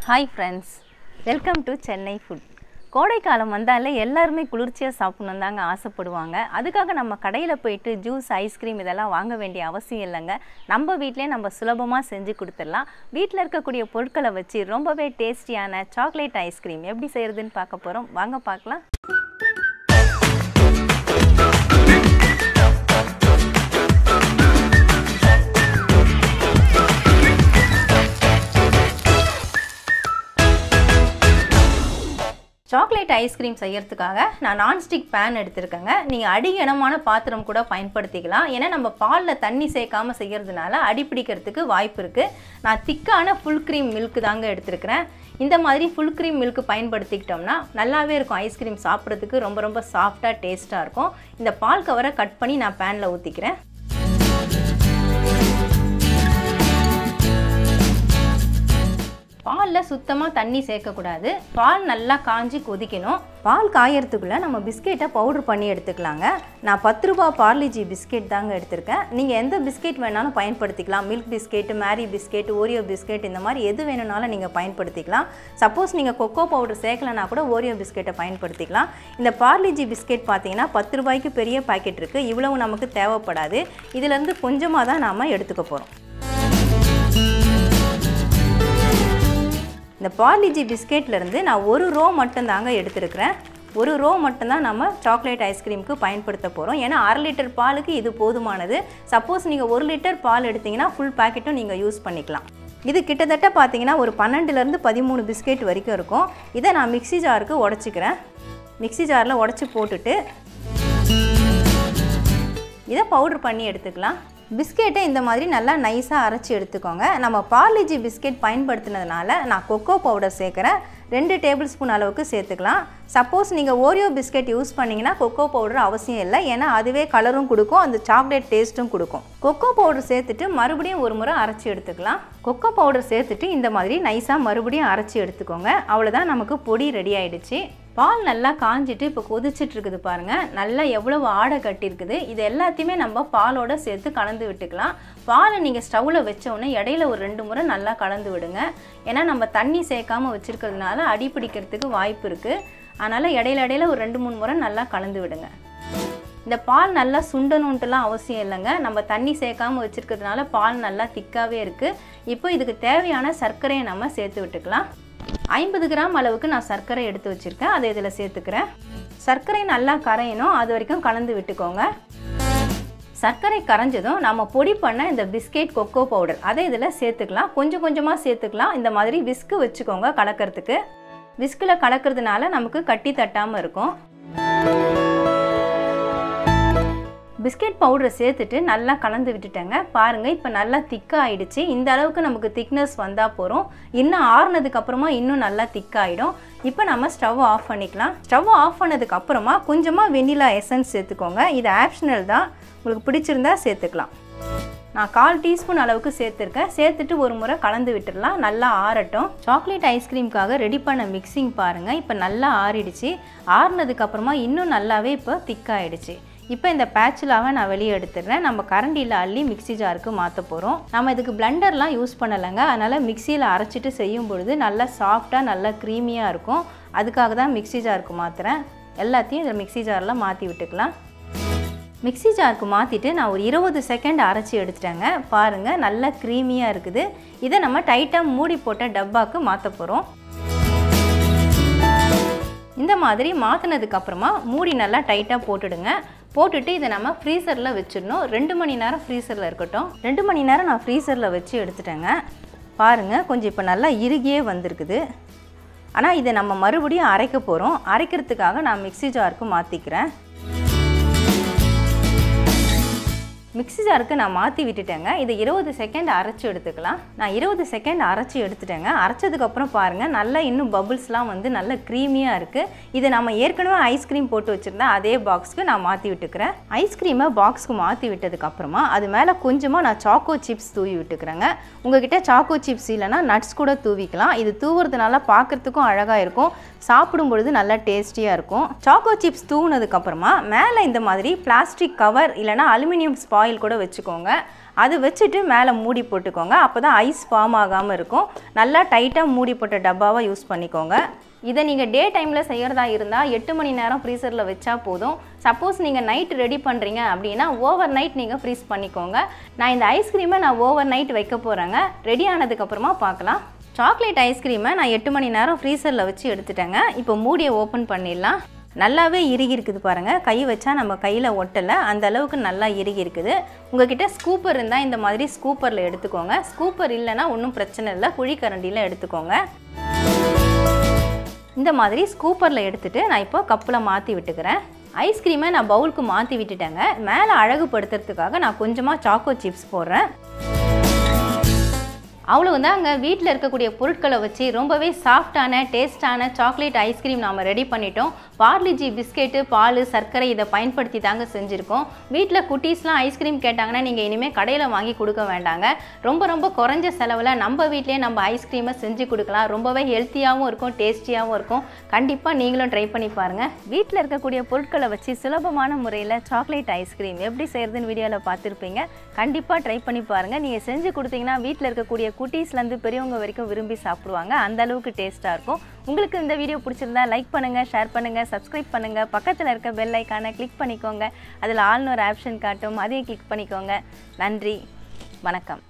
hi friends welcome to Chennai food கோடைக்காலம் வந்தாலே எல்லாருமே குளிர்ச்சியாக சாப்பிடணும் தாங்க ஆசைப்படுவாங்க அதுக்காக நம்ம கடையில் போயிட்டு ஜூஸ் ஐஸ்கிரீம் இதெல்லாம் வாங்க வேண்டிய அவசியம் இல்லைங்க நம்ம வீட்டிலே நம்ம சுலபமாக செஞ்சு கொடுத்துடலாம் வீட்டில் இருக்கக்கூடிய பொருட்களை வச்சு ரொம்பவே டேஸ்டியான சாக்லேட் ஐஸ்கிரீம் எப்படி செய்கிறதுன்னு பார்க்க போகிறோம் வாங்க பார்க்கலாம் சாக்லேட் ஐஸ்கிரீம் செய்யறதுக்காக நான் நான்ஸ்டிக் பேன் எடுத்திருக்கேங்க நீங்கள் அடிகனமான பாத்திரம் கூட பயன்படுத்திக்கலாம் ஏன்னா நம்ம பாலில் தண்ணி சேர்க்காம செய்யறதுனால அடி பிடிக்கிறதுக்கு வாய்ப்பு இருக்குது நான் திக்கான ஃபுல் க்ரீம் மில்க் தாங்க எடுத்திருக்கிறேன் இந்த மாதிரி ஃபுல் க்ரீம் மில்க் பயன்படுத்திக்கிட்டோம்னா நல்லாவே இருக்கும் ஐஸ்கிரீம் சாப்பிட்றதுக்கு ரொம்ப ரொம்ப சாஃப்டாக டேஸ்ட்டாக இருக்கும் இந்த பால் கவரை கட் பண்ணி நான் பேனில் ஊற்றிக்கிறேன் பாலில் சுத்தமாக தண்ணி சேர்க்கக்கூடாது பால் நல்லா காஞ்சி கொதிக்கணும் பால் காயறதுக்குள்ளே நம்ம பிஸ்கெட்டை பவுட்ரு பண்ணி எடுத்துக்கலாங்க நான் பத்து ரூபா பார்லிஜி பிஸ்கெட் தாங்க எடுத்திருக்கேன் நீங்கள் எந்த பிஸ்கெட் வேணாலும் பயன்படுத்திக்கலாம் milk biscuit Marie biscuit Oreo biscuit இந்த மாதிரி எது வேணும்னாலும் நீங்கள் பயன்படுத்திக்கலாம் சப்போஸ் நீங்கள் கொக்கோ பவுடர் சேர்க்கலனா கூட ஓரியோ பிஸ்கெட்டை பயன்படுத்திக்கலாம் இந்த பார்லிஜி பிஸ்கெட் பார்த்தீங்கன்னா பத்து ரூபாய்க்கு பெரிய பாக்கெட் இருக்குது இவ்வளவு நமக்கு தேவைப்படாது இதிலேருந்து கொஞ்சமாக தான் நாம் எடுத்துக்க போகிறோம் இந்த பார்லிஜி பிஸ்கெட்லேருந்து நான் ஒரு ரோ மட்டும்தாங்க எடுத்துருக்கிறேன் ஒரு ரோ மட்டும்தான் நம்ம சாக்லேட் ஐஸ்கிரீமுக்கு பயன்படுத்த போகிறோம் ஏன்னா அரை லிட்டர் பாலுக்கு இது போதுமானது சப்போஸ் நீங்கள் ஒரு லிட்டர் பால் எடுத்திங்கன்னா ஃபுல் பேக்கெட்டும் நீங்கள் யூஸ் பண்ணிக்கலாம் இது கிட்டத்தட்ட பார்த்தீங்கன்னா ஒரு பன்னெண்டுலேருந்து பதிமூணு பிஸ்கெட் வரைக்கும் இருக்கும் இதை நான் மிக்சி ஜாருக்கு உடச்சிக்கிறேன் மிக்சி ஜாரில் உடச்சி போட்டுட்டு இதை பவுட்ரு பண்ணி எடுத்துக்கலாம் பிஸ்கெட்டை இந்த மாதிரி நல்லா நைஸாக அரைச்சி எடுத்துக்கோங்க நம்ம பார்லிஜி பிஸ்கெட் பயன்படுத்தினதுனால நான் கொக்கோ பவுடர் சேர்க்குறேன் ரெண்டு டேபிள் ஸ்பூன் அளவுக்கு சேர்த்துக்கலாம் சப்போஸ் நீங்கள் ஓரியோ பிஸ்கெட் யூஸ் பண்ணிங்கன்னா கொக்கோ பவுடர் அவசியம் இல்லை ஏன்னா அதுவே கலரும் கொடுக்கும் அந்த சாக்லேட் டேஸ்ட்டும் கொடுக்கும் கொக்கோ பவுடர் சேர்த்துட்டு மறுபடியும் ஒரு முறை அரைச்சி எடுத்துக்கலாம் கொக்கோ பவுடர் சேர்த்துட்டு இந்த மாதிரி நைஸாக மறுபடியும் அரைச்சி எடுத்துக்கோங்க அவ்வளோதான் நமக்கு பொடி ரெடி ஆயிடுச்சு பால் நல்லா காஞ்சிட்டு இப்போ கொதிச்சிட்டு இருக்குது பாருங்கள் நல்லா எவ்வளவு ஆடை கட்டியிருக்குது இது எல்லாத்தையுமே நம்ம பாலோட சேர்த்து கலந்து விட்டுக்கலாம் பாலை நீங்கள் ஸ்டவ்வில் வச்சோடனே இடையில ஒரு ரெண்டு முறை நல்லா கலந்து விடுங்க ஏன்னா நம்ம தண்ணி சேர்க்காம வச்சுருக்கிறதுனால அடி பிடிக்கிறதுக்கு வாய்ப்பு இருக்குது அதனால் இடையில இடையில ஒரு ரெண்டு மூணு முறை நல்லா கலந்து விடுங்க இந்த பால் நல்லா சுண்டணுன்ட்டுலாம் அவசியம் இல்லைங்க நம்ம தண்ணி சேர்க்காம வச்சுருக்கிறதுனால பால் நல்லா திக்காகவே இருக்குது இப்போ இதுக்கு தேவையான சர்க்கரையை நம்ம சேர்த்து விட்டுக்கலாம் ஐம்பது கிராம் அளவுக்கு நான் சர்க்கரை எடுத்து வச்சுருக்கேன் அதை இதில் சேர்த்துக்கிறேன் சர்க்கரை நல்லா கரையணும் அது வரைக்கும் கலந்து விட்டுக்கோங்க சர்க்கரை கரைஞ்சதும் நம்ம பொடி பண்ண இந்த பிஸ்கெட் கொக்கோ பவுடர் அதை இதில் சேர்த்துக்கலாம் கொஞ்சம் கொஞ்சமாக சேர்த்துக்கலாம் இந்த மாதிரி விஸ்கு வச்சுக்கோங்க கலக்கிறதுக்கு விஸ்கில் கலக்கிறதுனால நமக்கு கட்டி தட்டாமல் இருக்கும் பிஸ்கெட் பவுடரை சேர்த்துட்டு நல்லா கலந்து விட்டுட்டேங்க பாருங்கள் இப்போ நல்லா திக்காக ஆயிடுச்சு இந்த அளவுக்கு நமக்கு திக்னஸ் வந்தால் போகிறோம் இன்னும் ஆறுனதுக்கு அப்புறமா இன்னும் நல்லா திக்காயிடும் இப்போ நம்ம ஸ்டவ் ஆஃப் பண்ணிக்கலாம் ஸ்டவ் ஆஃப் பண்ணதுக்கு அப்புறமா கொஞ்சமாக வெண்ணிலா எசன்ஸ் சேர்த்துக்கோங்க இது ஆப்ஷனல் தான் உங்களுக்கு பிடிச்சிருந்தா சேர்த்துக்கலாம் நான் கால் டீஸ்பூன் அளவுக்கு சேர்த்துருக்கேன் சேர்த்துட்டு ஒரு முறை கலந்து விட்டுடலாம் நல்லா ஆறட்டும் சாக்லேட் ஐஸ்கிரீம்காக ரெடி பண்ண மிக்சிங் பாருங்கள் இப்போ நல்லா ஆறிடுச்சு ஆறுனதுக்கப்புறமா இன்னும் நல்லாவே இப்போ திக்காயிடுச்சு இப்போ இந்த பேச்சுலாவை நான் வெளியே எடுத்துடுறேன் நம்ம கரண்டியில் அள்ளி மிக்சி ஜாருக்கு மாற்ற போகிறோம் நம்ம இதுக்கு பிளண்டர்லாம் யூஸ் பண்ணலைங்க அதனால் மிக்சியில் அரைச்சிட்டு செய்யும் பொழுது நல்லா சாஃப்டாக நல்லா க்ரீமியாக இருக்கும் அதுக்காக தான் மிக்சி ஜாருக்கு மாற்றுறேன் எல்லாத்தையும் இதில் மிக்சி ஜாரில் மாற்றி விட்டுக்கலாம் மிக்சி ஜாருக்கு மாற்றிட்டு நான் ஒரு இருபது செகண்ட் அரைச்சி எடுத்துட்டேங்க பாருங்கள் நல்லா க்ரீமியாக இருக்குது இதை நம்ம டைட்டாக மூடி போட்ட டப்பாக்கு மாற்ற போகிறோம் இந்த மாதிரி மாற்றினதுக்கப்புறமா மூடி நல்லா டைட்டாக போட்டுடுங்க போட்டுட்டு இதை நம்ம ஃப்ரீசரில் வச்சிடணும் ரெண்டு மணி நேரம் ஃப்ரீசரில் இருக்கட்டும் ரெண்டு மணி நேரம் நான் ஃப்ரீசரில் வச்சு எடுத்துட்டேங்க பாருங்கள் கொஞ்சம் இப்போ நல்லா இறுகியே வந்திருக்குது ஆனால் இதை நம்ம மறுபடியும் அரைக்க போகிறோம் அரைக்கிறதுக்காக நான் மிக்சி ஜாருக்கு மாற்றிக்கிறேன் மிக்சி ஜாருக்கு நான் மாற்றி விட்டுட்டேங்க இதை இருபது செகண்ட் அரைச்சி எடுத்துக்கலாம் நான் இருபது செகண்ட் அரைச்சி எடுத்துட்டேங்க அரைச்சதுக்கப்புறம் பாருங்கள் நல்லா இன்னும் பபுள்ஸ்லாம் வந்து நல்ல க்ரீமியாக இருக்குது இதை நம்ம ஏற்கனவே ஐஸ்கிரீம் போட்டு வச்சுருந்தா அதே பாக்ஸ்க்கு நான் மாற்றி விட்டுக்கிறேன் ஐஸ்கிரீமை பாக்ஸ்க்கு மாற்றி விட்டதுக்கப்புறமா அது மேலே கொஞ்சமாக நான் சாக்கோ சிப்ஸ் தூவி விட்டுக்கிறேங்க உங்ககிட்ட சாக்கோ சிப்ஸ் இல்லைனா நட்ஸ் கூட தூவிக்கலாம் இது தூவுறதுனால பார்க்குறதுக்கும் அழகாக இருக்கும் சாப்பிடும் பொழுது நல்லா டேஸ்டியாக இருக்கும் சாக்கோ சிப்ஸ் தூவுனதுக்கப்புறமா மேலே இந்த மாதிரி பிளாஸ்டிக் கவர் இல்லைனா அலுமினியம் ஸ்பாயில் கூட வச்சுக்கோங்க அது வச்சுட்டு மேலே மூடி போட்டுக்கோங்க அப்போ தான் ஐஸ் ஃபார்ம் ஆகாமல் இருக்கும் நல்லா டைட்டாக மூடி போட்ட டப்பாவாக யூஸ் பண்ணிக்கோங்க இதை நீங்கள் டே டைமில் செய்கிறதா இருந்தால் எட்டு மணி நேரம் ஃப்ரீசரில் வச்சா போதும் சப்போஸ் நீங்கள் நைட் ரெடி பண்ணுறீங்க அப்படின்னா ஓவர் நைட் நீங்கள் ஃப்ரீஸ் பண்ணிக்கோங்க நான் இந்த ஐஸ்கிரீமை நான் ஓவர் நைட் வைக்க போகிறேங்க ரெடி ஆனதுக்கப்புறமா பார்க்கலாம் சாக்லேட் ஐஸ்கிரீமை நான் எட்டு மணி நேரம் ஃப்ரீசரில் வச்சு எடுத்துட்டேங்க இப்போ மூடியை ஓப்பன் பண்ணிடலாம் நல்லாவே இறுகி இருக்குது பாருங்கள் கை வச்சா நம்ம கையில் ஒட்டலை அந்த அளவுக்கு நல்லா இறுகி இருக்குது உங்ககிட்ட ஸ்கூப்பர் இருந்தால் இந்த மாதிரி ஸ்கூப்பரில் எடுத்துக்கோங்க ஸ்கூப்பர் இல்லைன்னா ஒன்றும் பிரச்சனை இல்லை குழிக்கரண்டியில் எடுத்துக்கோங்க இந்த மாதிரி ஸ்கூப்பரில் எடுத்துகிட்டு நான் இப்போ கப்பில் மாற்றி விட்டுக்கிறேன் ஐஸ்கிரீமை நான் பவுலுக்கு மாற்றி விட்டுட்டேங்க மேலே அழகுபடுத்துறதுக்காக நான் கொஞ்சமாக சாக்கோ சிப்ஸ் போடுறேன் அவ்வளவுதாங்க வீட்டில் இருக்கக்கூடிய பொருட்களை வச்சு ரொம்பவே சாஃப்டான டேஸ்டான சாக்லேட் ஐஸ்கிரீம் நாம் ரெடி பண்ணிட்டோம் பார்லிஜி பிஸ்கெட்டு பால் சர்க்கரை இதை பயன்படுத்தி தாங்க செஞ்சுருக்கோம் வீட்டில் குட்டீஸ்லாம் ஐஸ்கிரீம் கேட்டாங்கன்னா நீங்கள் இனிமேல் கடையில் வாங்கி கொடுக்க வேண்டாங்க ரொம்ப ரொம்ப குறைஞ்ச செலவில் நம்ம வீட்டிலேயே நம்ம ஐஸ்கிரீமை செஞ்சு கொடுக்கலாம் ரொம்பவே ஹெல்த்தியாகவும் இருக்கும் டேஸ்டியாகவும் இருக்கும் கண்டிப்பாக நீங்களும் ட்ரை பண்ணி பாருங்கள் வீட்டில் இருக்கக்கூடிய பொருட்களை வச்சு சுலபமான முறையில் சாக்லேட் ஐஸ்கிரீம் எப்படி செய்கிறதுன்னு வீடியோவில் பார்த்துருப்பீங்க கண்டிப்பாக ட்ரை பண்ணி பாருங்கள் நீங்கள் செஞ்சு கொடுத்தீங்கன்னா வீட்டில் இருக்கக்கூடிய குட்டீஸ்லேருந்து பெரியவங்க வரைக்கும் விரும்பி சாப்பிடுவாங்க அந்த அளவுக்கு டேஸ்ட்டாக இருக்கும் உங்களுக்கு இந்த வீடியோ பிடிச்சிருந்தா லைக் பண்ணுங்கள் ஷேர் பண்ணுங்கள் சப்ஸ்கிரைப் பண்ணுங்கள் பக்கத்தில் இருக்க பெல் ஐக்கானை கிளிக் பண்ணிக்கோங்க அதில் ஆல்னு ஒரு ஆப்ஷன் காட்டும் அதையும் கிளிக் பண்ணிக்கோங்க நன்றி வணக்கம்